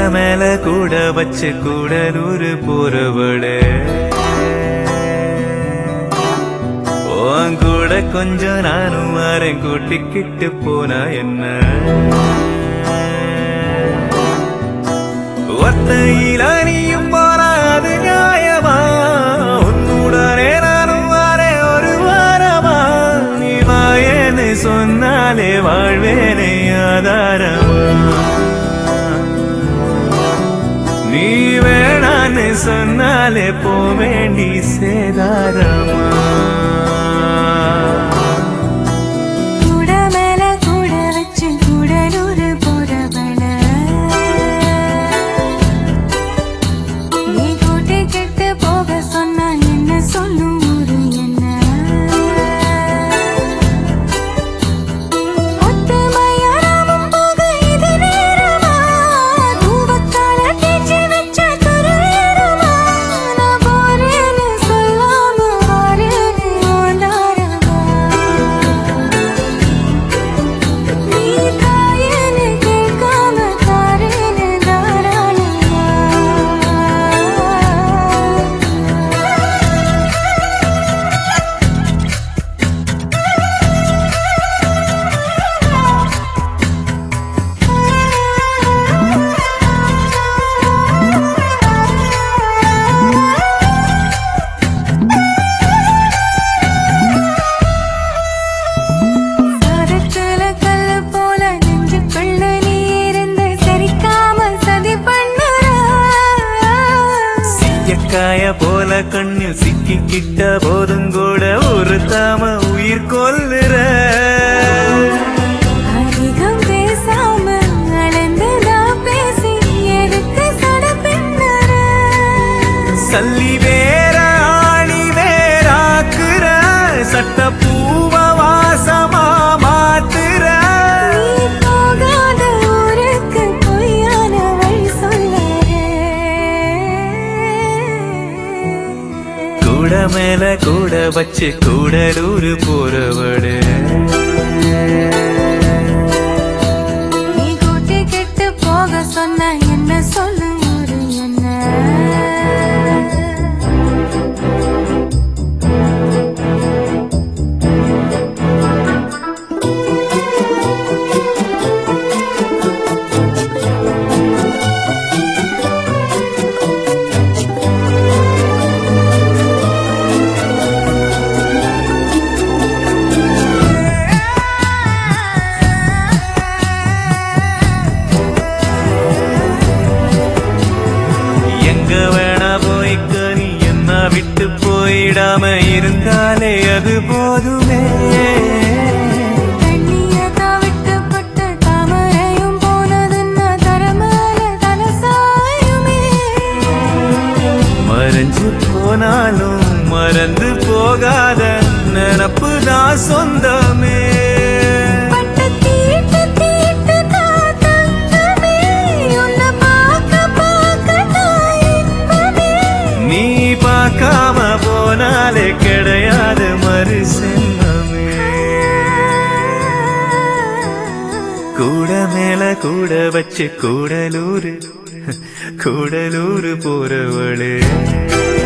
மேல கூட வச்சு கூடலூர் போறவளே உன் கூட கொஞ்சம் நானும் வரேன் கூட்டிக்கிட்டு போனா என்ன ஒத்தையில நீயும் போனா அது நியாயமா உன்னுடனே நானும் வரேன் ஒரு வாரமா நீ வாயேன்னு சொன்னாலே வாழ்வேனே ஆதாரமா நீ வேணான்னு சொன்னாலே போவேண்டி சேதாரமா கூட மேல கூட வச்சு கூடலூர் போறவள நீ கூட்டி கிட்டு போக சொன்னா என்ன சொல்லும் ஊரு என்ன ஒத்தமையாராமும் போக இது நேரமா தூவத்தால தேய்ச்சி வச்ச துருவேரமா நான் போறேன்னு சொல்லாம வாரேன்னு ஓண்டாரமா நீ தாயேன்னு கேட்காம தாரேன்னு தாராளமா சாரத்துல கல்லு போல நெஞ்சுக்குள்ள நீ இருந்து சரிக்காம சதி பண்ணுற எக்காய போல கண்ணில் சிக்கிக்கிட்ட போதும் கூட ஒரு தாம உயிர் கொல்லுற அதிகம் பேசாம அளந்துதான் பேசி எதுக்கு சட பின்னற சல்லி வேற ஆணி வேறாக்குற சட்ட பூவ வாசமா மாத்துற நீ போகாத ஊருக்கு பொய்யான வழி சொல்லறே கூட மேல கூட வச்சு கூடலூர் போறவடு நீ கூட்டி கெட்டு போக சொன்ன என்ன சொல்லும் ஒரு என்ன எங்க வேணா போய்க்க நீ என்ன விட்டு போயிடாம இருந்தாலே அது போதுமே தண்ணிய தவிட்டு பட்டு தாமரையும் போனதுன்னா தரமேல தலசாயுமே மறைஞ்சு போனாலும் மறந்து போகாத நினப்பு தான் சொந்தமே பட்டு தீட்டு தீட்டு காத்தங்கமே உன்னை பார்க்க பார்க்க நான் இன்பமே நீ பார்க்காம போனாலே கிடையாது மறு சென்னமே கூட மேல கூட வச்சு கூடலூர் கூடலூர் போறவளே